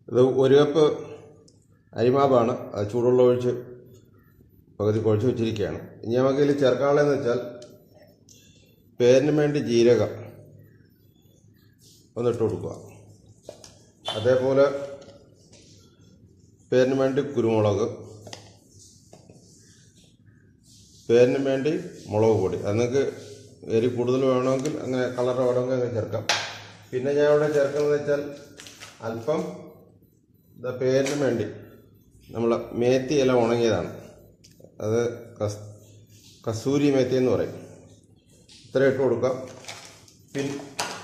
ഇത് ഒരു കപ്പ് അരിമാവാണ് അത് ചൂടുവെള്ളം ഒഴിച്ച് പകുതി കുഴച്ച് വെച്ചിരിക്കുകയാണ് ഇനി നമുക്ക് ഇതിൽ ചേർക്കാനുള്ളതെന്ന് വെച്ചാൽ പേരിന് വേണ്ടി ജീരകം ഒന്നിട്ട് കൊടുക്കുക അതേപോലെ പേരിന് വേണ്ടി കുരുമുളക് പേരിന് വേണ്ടി മുളക് പൊടി അത് നിങ്ങൾക്ക് എരി കൂടുതൽ വേണമെങ്കിൽ അങ്ങനെ കളർ വേണമെങ്കിൽ അങ്ങനെ ചേർക്കാം പിന്നെ ഞാൻ ഇവിടെ ചേർക്കുന്നത് വെച്ചാൽ അല്പം ഇതാ പേരിന് വേണ്ടി നമ്മൾ മേത്തി ഇല ഉണങ്ങിയതാണ് അത് കസ് കസൂരി മേത്തി എന്ന് പറയും ഇത്ര ഇട്ട് കൊടുക്കാം പിന്നെ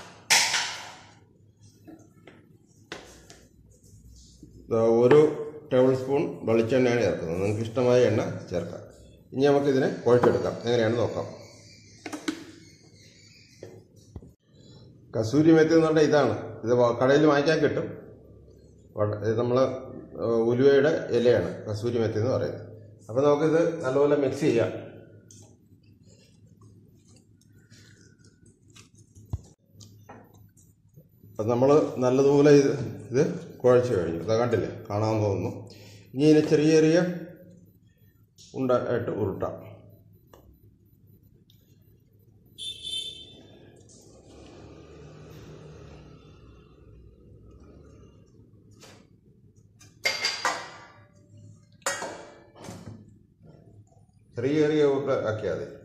ദാ ഒരു ടേബിൾ സ്പൂൺ വെളിച്ചെണ്ണയാണ് ചേർക്കുന്നത് നിങ്ങൾക്ക് ഇഷ്ടമായ എണ്ണ ചേർക്കാം ഇനി നമുക്കിതിനെ കുഴച്ചെടുക്കാം എങ്ങനെയാണെന്ന് നോക്കാം കസൂരി മെത്തി എന്ന് പറഞ്ഞാൽ ഇതാണ് ഇത് വ- കടയിൽ വാങ്ങിക്കാൻ കിട്ടും വട- ഇത് നമ്മൾ ഉലുവയുടെ ഇലയാണ് കസൂരി മെത്തി എന്ന് പറയുന്നത് അപ്പോൾ നമുക്കിത് നല്ലപോലെ മിക്സ് ചെയ്യാം അപ്പം നമ്മൾ നല്ലതുപോലെ ഇത് ഇത് കുഴച്ച് കഴിഞ്ഞു ഇതാ കണ്ടില്ലേ കാണാൻ തോന്നുന്നു ഇനി ഇതിനെ ചെറിയ ചെറിയ ഉണ്ട ആയിട്ട് ഉരുട്ടാം ചെറിയ ചെറിയ ഉരുട്ട ആക്കിയാൽ മതി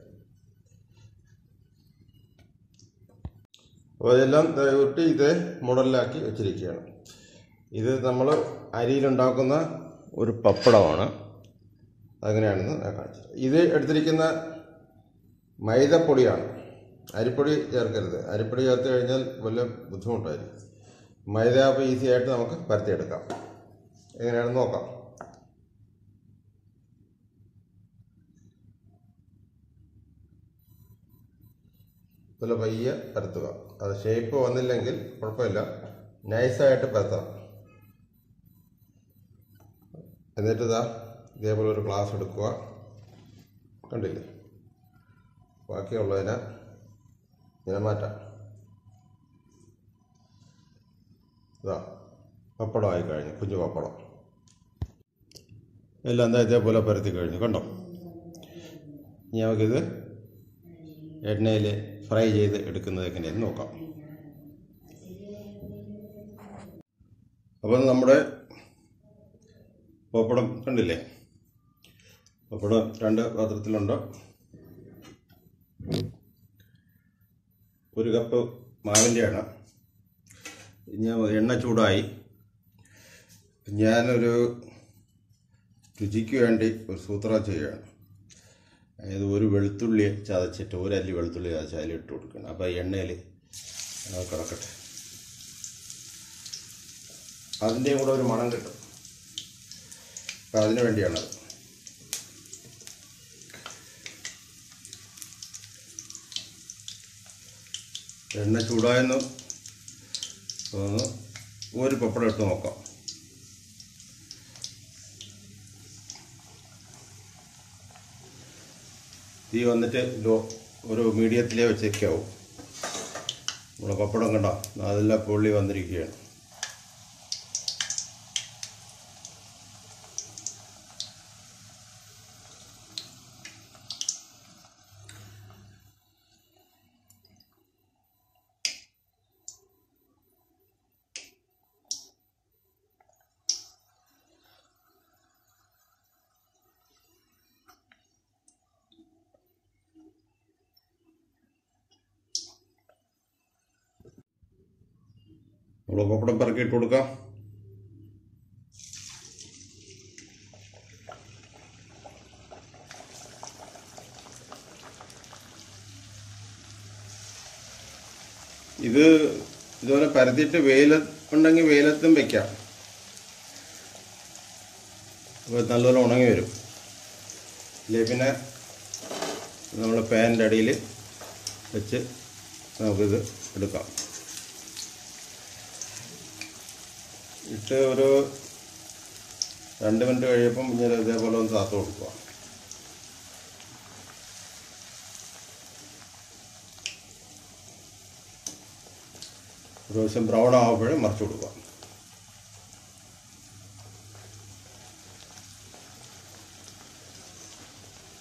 അപ്പോൾ ഇതെല്ലാം ദേ ഉരുട്ടി ഇത് മോഡലിലാക്കി വെച്ചിരിക്കുകയാണ് ഇത് നമ്മൾ അരിയിലുണ്ടാക്കുന്ന ഒരു പപ്പടമാണ് അതെങ്ങനെയാണെന്ന് ഞാൻ കാണിച്ചത് ഇത് എടുത്തിരിക്കുന്ന മൈദപ്പൊടിയാണ് അരിപ്പൊടി ചേർക്കരുത് അരിപ്പൊടി ചേർത്ത് കഴിഞ്ഞാൽ വലിയ ബുദ്ധിമുട്ടായിരിക്കും മൈദ അപ്പോൾ ഈസി ആയിട്ട് നമുക്ക് പരത്തിയെടുക്കാം എങ്ങനെയാണെന്ന് നോക്കാം ഇതുപോലെ പയ്യെ പരത്തുക അത് ഷേപ്പ് വന്നില്ലെങ്കിൽ കുഴപ്പമില്ല നൈസായിട്ട് പരത്തണം എന്നിട്ട് ഇതാ ഇതേപോലെ ഒരു ഗ്ലാസ് എടുക്കുക കണ്ടില്ലേ ബാക്കിയുള്ളതിനെ ഇങ്ങനെ മാറ്റാം ഇതാ പപ്പടമായി കഴിഞ്ഞു കുഞ്ഞു പപ്പടം എല്ലാം എന്താ ഇതേപോലെ പരത്തി കഴിഞ്ഞു കണ്ടോ ഇനി നമുക്കിത് എണ്ണയിൽ ഫ്രൈ ചെയ്ത് എടുക്കുന്നത് എങ്ങനെയെന്ന് നോക്കാം അപ്പം നമ്മുടെ പപ്പടം കണ്ടില്ലേ പപ്പടം രണ്ട് പാത്രത്തിലുണ്ട് ഒരു കപ്പ് മാവിൻ്റെയാണ് ഞാൻ എണ്ണ ചൂടായി ഞാനൊരു രുചിക്ക് വേണ്ടി ഒരു സൂത്രം ചെയ്യുകയാണ് അതായത് ഒരു വെളുത്തുള്ളി ചതച്ചിട്ട് ഒരു അല്ലി വെളുത്തുള്ളി ചതച്ച് അതിലിട്ട് കൊടുക്കണം അപ്പോൾ എണ്ണയിൽ കിടക്കട്ടെ അതിൻ്റെയും കൂടെ ഒരു മണം കിട്ടും അപ്പം അതിന് വേണ്ടിയാണത് എണ്ണ ചൂടായെന്ന് തോന്നുന്നു ഒരു പപ്പടം ഇട്ട് നോക്കാം തീ വന്നിട്ട് ലോ ഒരു മീഡിയത്തിലേ വെച്ചേക്കാവും നമ്മുടെ പപ്പടം കണ്ട അതെല്ലാം പൊള്ളി വന്നിരിക്കുകയാണ് നമ്മൾ പപ്പടം പെറുക്കി ഇട്ട് കൊടുക്കാം ഇത് ഇതുപോലെ പരത്തിയിട്ട് വെയില ഉണ്ടെങ്കിൽ വെയിലത്തും വെക്കാം അപ്പോൾ നല്ലപോലെ ഉണങ്ങി വരും ഇല്ലേ പിന്നെ നമ്മൾ പാനിൻ്റെ അടിയിൽ വെച്ച് നമുക്കിത് എടുക്കാം ഇട്ട് ഒരു രണ്ട് മിനിറ്റ് കഴിയുമ്പം ഇങ്ങനെ ഇതേപോലെ ഒന്ന് താത്ത് കൊടുക്കുക ഒരു ദിവസം ബ്രൗൺ ആകുമ്പോഴേ മറിച്ച് കൊടുക്കുക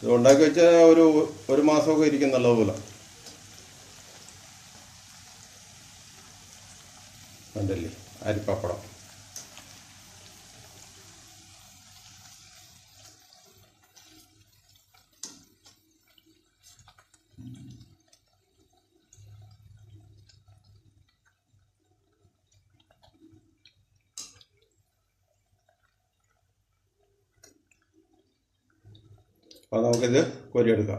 ഇത് ഉണ്ടാക്കി വെച്ചാൽ ഒരു ഒരു മാസമൊക്കെ ഇരിക്കും നല്ലതുപോലെ കണ്ടില്ലേ അരിപ്പപ്പടം അപ്പോൾ നമുക്കിത് കോരിയെടുക്കാം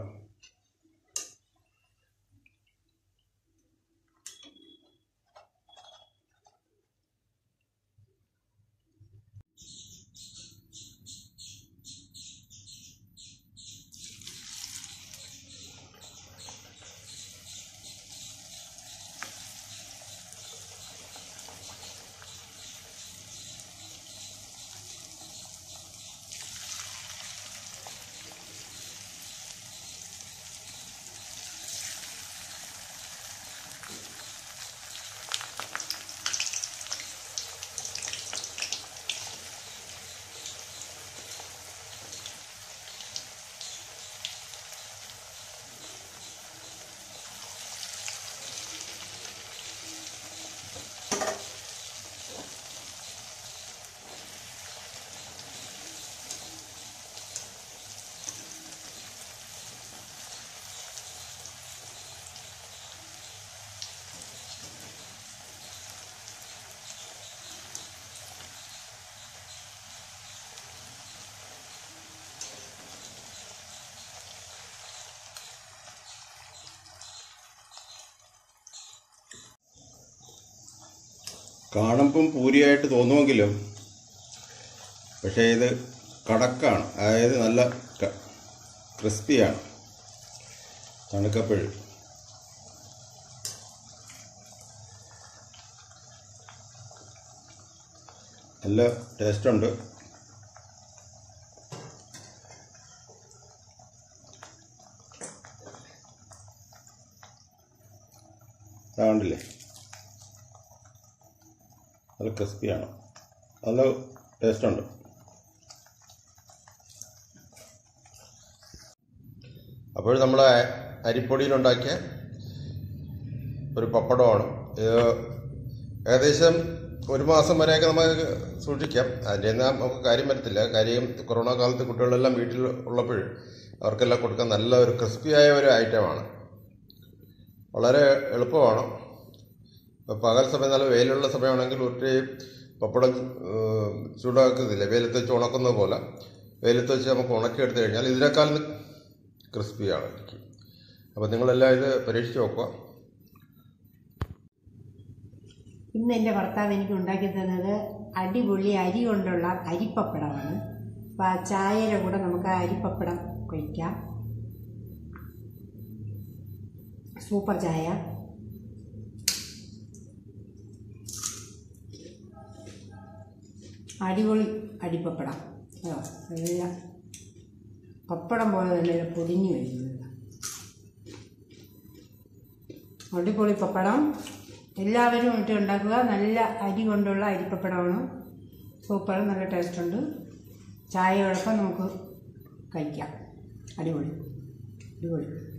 കാണുമ്പം പൂരിയായിട്ട് തോന്നുമെങ്കിലും പക്ഷേ ഇത് കടക്കാണ് അതായത് നല്ല ക്രിസ്പിയാണ് തണുക്കപ്പഴ് നല്ല ടേസ്റ്റുണ്ട് കണ്ടില്ലേ നല്ല ക്രിസ്പിയാണ് നല്ല ടേസ്റ്റുണ്ട് അപ്പോൾ നമ്മൾ അരിപ്പൊടിയിലുണ്ടാക്കിയ ഒരു പപ്പടമാണ് ഇത് ഏകദേശം ഒരു മാസം വരെയൊക്കെ നമുക്ക് സൂക്ഷിക്കാം അതിൻ്റെ ഒന്നും നമുക്ക് കാര്യം വരത്തില്ല കാര്യം കൊറോണ കാലത്ത് കുട്ടികളെല്ലാം വീട്ടിൽ ഉള്ളപ്പോൾ അവർക്കെല്ലാം കൊടുക്കാൻ നല്ല ഒരു ക്രിസ്പിയായ ഒരു ഐറ്റമാണ് വളരെ എളുപ്പമാണ് ഇപ്പോൾ പകൽ സമയം നല്ല വെയിലുള്ള സമയമാണെങ്കിൽ ഒത്തിരി പപ്പടം ഏഹ്, ചൂടാക്കുന്നില്ല വെയിലത്ത് വെച്ച് ഉണക്കുന്ന പോലെ വെയിലത്ത് വെച്ച് നമുക്ക് ഉണക്കിയെടുത്ത് കഴിഞ്ഞാൽ ഇതിനേക്കാളും ക്രിസ്പിയാണ് എനിക്ക് അപ്പോൾ നിങ്ങളെല്ലാം ഇത് പരീക്ഷിച്ച് നോക്കുക ഇന്ന് എൻ്റെ ഭർത്താവ് എനിക്ക് ഉണ്ടാക്കി തന്നത് അടിപൊളി അരി കൊണ്ടുള്ള അരിപ്പപ്പടമാണ് അപ്പോൾ ആ ചായയുടെ കൂടെ നമുക്ക് ആ അരിപ്പപ്പടം കഴിക്കാം സൂപ്പർ ചായ അടിപൊളി അരിപ്പപ്പടം കേട്ടോ നല്ല പപ്പടം പോലെ തന്നെ പൊടിഞ്ഞു വരുന്നത് അടിപൊളി പപ്പടം എല്ലാവരും ഇട്ട് ഉണ്ടാക്കുക നല്ല അരി കൊണ്ടുള്ള അരിപ്പപ്പടമാണ് സൂപ്പർ നല്ല ടേസ്റ്റ് ഉണ്ട് ചായയോടൊപ്പം നമുക്ക് കഴിക്കാം അടിപൊളി അടിപൊളി